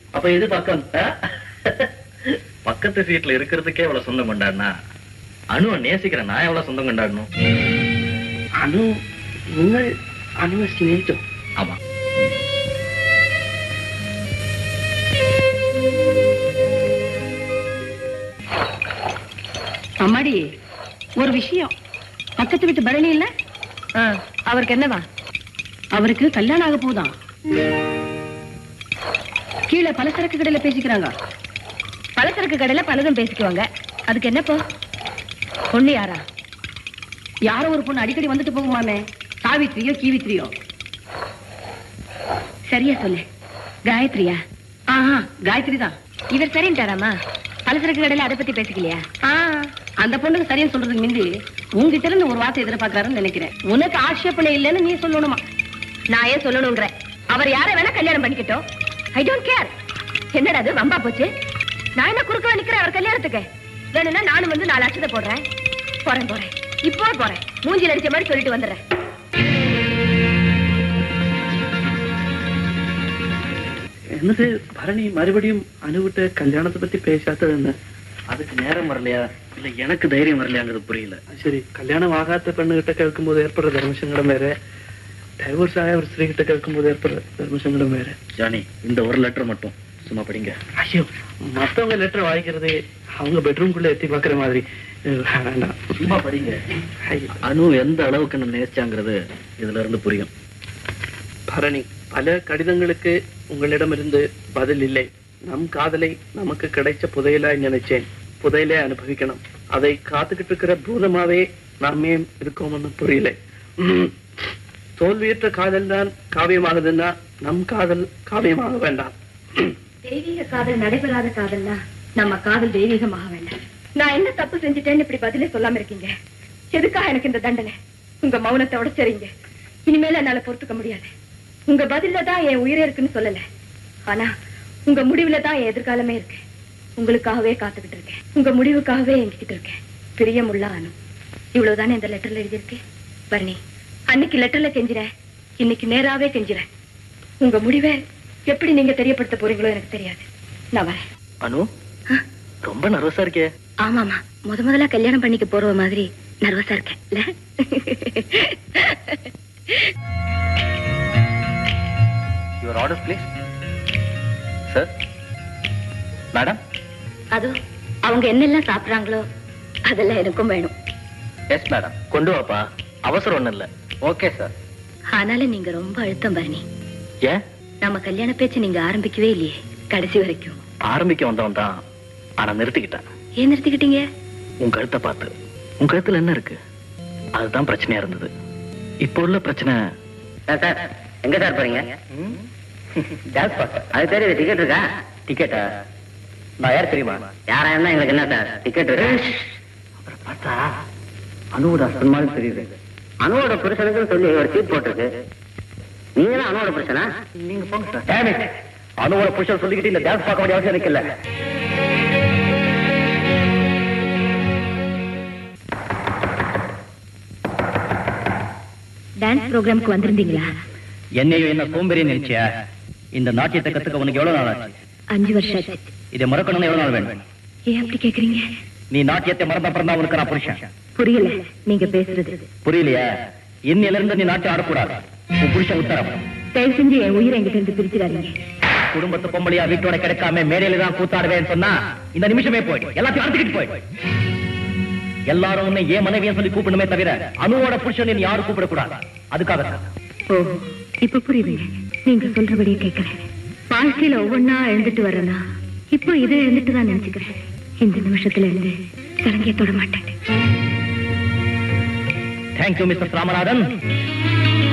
அப்ப இது பக்கம் ஆ? பக்கத்து சீட்ல இருக்கிறதுக்கே இவ்வளவு சொந்தம் கொண்டாடினா அணுவை நேசிக்கிற நான் எவ்வளவு சொந்தம் கொண்டாடணும் അനു നിങ്ങൾ അനുവെ സ്നേഹിച്ചോ ஆமா அம்மாடி ஒரு விஷயம் பக்கத்து வீட்டு பரணி இல்ல அவருக்கு என்னவா அவருக்கு கல்யாணம் ஆக போகுதாம் கீழே பலசரக்கு கடையில பேசிக்கிறாங்க பலசரக்கு கடையில பலதும் பேசிக்குவாங்க அதுக்கு என்னப்போ பொண்ணு யாரா யாரோ ஒரு பொண்ணு அடிக்கடி வந்துட்டு போகுமாமே சாவித்திரியோ கீவித்திரியோ சரியா சொல்லு காயத்ரியா ஆஹா காயத்ரி தான் இவர் சரின்ட்டாராமா பலசரக்கு கடையில அதை பத்தி பேசிக்கலையா அந்த பொண்ணுக்கு சரியா சொல்றதுக்கு முந்தி உங்ககிட்ட இருந்து ஒரு வார்த்தை எதிர்பார்க்கறாருன்னு நினைக்கிறேன் உனக்கு ஆட்சேபனை இல்லைன்னு நீ சொல்லணுமா நான் ஏன் சொல்லணும்ன்ற அவர் யாரை வேணா கல்யாணம் பண்ணிக்கிட்டோம் ஐ டோன்ட் கேர் என்னடா அது வம்பா போச்சு நான் என்ன குறுக்க நிக்கிறேன் அவர் கல்யாணத்துக்கு வேணும்னா நானும் வந்து நாலு லட்சத்தை போடுறேன் போறேன் போறேன் இப்போ போறேன் மூஞ்சில் அடிச்ச மாதிரி சொல்லிட்டு வந்துடுறேன் എന്നിട്ട് ഭരണി മറുപടിയും അനുവിട്ട് കല്യാണത്തെ പറ്റി പേശാത്തതെന്ന് அதுக்கு நேரம் வரலையா இல்ல எனக்கு தைரியம் வரலையாங்கிறது புரியல ശരി കല്യാണമാകാത്ത പെണ്ണുകിட்ட കേൾക്കുമ്പോൾ ഏർപ്പെടുന്ന ധർമ്മസങ്കടം വേറെ ഡൈവോഴ്സ് ആയ ഒരു സ്ത്രീകിட்ட കേൾക്കുമ്പോൾ ഏർപ്പെടുന്ന ധർമ്മസങ്കടം வேற ஜானி இந்த ஒரு லெட்டர் மட்டும் சும்மா படிங்க ஐயோ மத்தவங்க லெட்டர் வாங்கிக்கிறது அவங்க பெட்ரூம்குள்ள எத்தி பாக்குற மாதிரி அஹ், வேண்டாம் சும்மா படிங்க ஐயோ, அனு எந்த அளவுக்கு நம்ம நேசிச்சாங்கிறது இதுல இருந்து புரியும் பரணி பல கடிதங்களுக்கு உங்களிடமிருந்து பதில் இல்லை நம் காதலை நமக்கு கிடைச்ச புதையலாய் நினைச்சேன் புதையலே அனுபவிக்கணும் அதை காத்துக்கிட்டு இருக்கிற பூதமாவே நாமே இருக்கோம்னு புரியல உம். தோல்வியற்ற காதல் தான் காவியமாகுதுன்னா நம் காதல் காவியமாக வேண்டாம் உம். தெய்வீக காதல் நடைபெறாத காதல்னா நம்ம காதல் தெய்வீகமாக வேண்டாம் நான் என்ன தப்பு செஞ்சுட்டேன்னு இப்படி பதிலே சொல்லாம இருக்கீங்க எதுக்காக எனக்கு இந்த தண்டனை உங்க மௌனத்தை உடைச்சறீங்க இனிமேல என்னால பொறுத்துக்க முடியாது உங்க பதில்ல தான் என் உயிரே இருக்குன்னு சொல்லல ஆனா உங்க முடிவுல தான் என் எதிர்காலமே இருக்கு உங்களுக்காகவே காத்துக்கிட்டு இருக்கேன் உங்க முடிவுக்காகவே எங்கிட்டு இருக்கேன் பிரியமுள்ள அனு இவ்வளவுதானே இந்த லெட்டர்ல எழுதியிருக்கு பரணி அன்னைக்கு லெட்டர்ல கெஞ்சிறேன் இன்னைக்கு நேராவே கெஞ்சிறேன் உங்க முடிவை எப்படி நீங்க தெரியப்படுத்த போறீங்களோ எனக்கு தெரியாது நான் வரேன் அனு ரொம்ப நர்வஸா இருக்கே ஆமாமா முத முதல்ல கல்யாணம் பண்ணிக்க போற மாதிரி நர்வஸா இருக்கேன் இல்ல your order please sir madam அது அவங்க என்னெல்லாம் சாப்பிடுறாங்களோ அதெல்லாம் எனக்கும் வேணும் எஸ் மேடம் கொண்டு வாப்பா அவசரம் ஒண்ணும் இல்ல ஓகே சார் ஆனாலும் நீங்க ரொம்ப அழுத்தம் பரணி ஏன் நம்ம கல்யாண பேச்சு நீங்க ஆரம்பிக்கவே இல்லையே கடைசி வரைக்கும் ஆரம்பிக்க வந்தவன் தான் ஆனா நிறுத்திக்கிட்டேன் ஏன் நிறுத்திக்கிட்டீங்க உன் கழுத்தை பார்த்து உன் கழுத்துல என்ன இருக்கு அதுதான் பிரச்சனையா இருந்தது இப்போ உள்ள பிரச்சனை சார் எங்க சார் போறீங்க டான்ஸ் பார்க்க அது தெரியுது டிக்கெட் இருக்கா டிக்கெட்டா நான் யார் தெரியுமா யாரா இருந்தா எங்களுக்கு என்ன சார் டிக்கெட் அப்புறம் பார்த்தா அனுவோட ஹஸ்பண்ட் மாதிரி தெரியுது அனுவோட புருஷனுக்கு சொல்லி ஒரு சீட் போட்டிருக்கு நீங்க தான் அனுவோட புருஷனா நீங்க போங்க சார் அனுவோட புருஷன் சொல்லிக்கிட்டு இந்த டான்ஸ் பார்க்க வேண்டிய அவசியம் எனக்கு இல்ல டான்ஸ் ப்ரோக்ராம்க்கு வந்திருந்தீங்களா என்னையும் என்ன சோம்பேறி நினைச்சியா இந்த நாட்டியத்தை கத்துக்க உனக்கு எவ்வளவு நாள் ஆச்சு அஞ்சு வருஷம் ஆச்சு இதை மறக்கணும்னு எவ்வளவு நாள் வேணும் ஏன் அப்படி கேக்குறீங்க நீ நாட்டியத்தை மறந்த அப்புறம் தான் உனக்கு நான் புருஷன் புரியல நீங்க பேசுறது புரியலையா இன்னில இருந்து நீ நாட்டியம் ஆடக்கூடாது உன் புருஷன் உத்தரவு தயவு செஞ்சு என் உயிரை எங்கிட்ட இருந்து பிரிச்சிடாதீங்க குடும்பத்து பொம்பளையா வீட்டோட கிடைக்காம மேடையில தான் கூத்தாடுவேன்னு சொன்னா இந்த நிமிஷமே போய் எல்லாத்தையும் அறுத்துக்கிட்டு போய் எல்லாரும் உன்னை ஏன் மனைவியும் சொல்லி கூப்பிடணுமே தவிர அணுவோட புருஷன் நீ யாரும் கூப்பிடக்கூடாது அதுக்காக தான் ஓ இப்ப புரியுதுங்க நீங்க சொல்றபடியே கேட்கிறேன் வாழ்க்கையில ஒவ்வொன்னா எழுந்துட்டு வரேனா இப்போ இதை எழுந்துட்டு தான் நினைச்சுக்கிறேன் இந்த நிமிஷத்துல இருந்து கலங்கிய தொட மாட்டேன் தேங்க்யூ மிஸ்டர் ராமநாதன்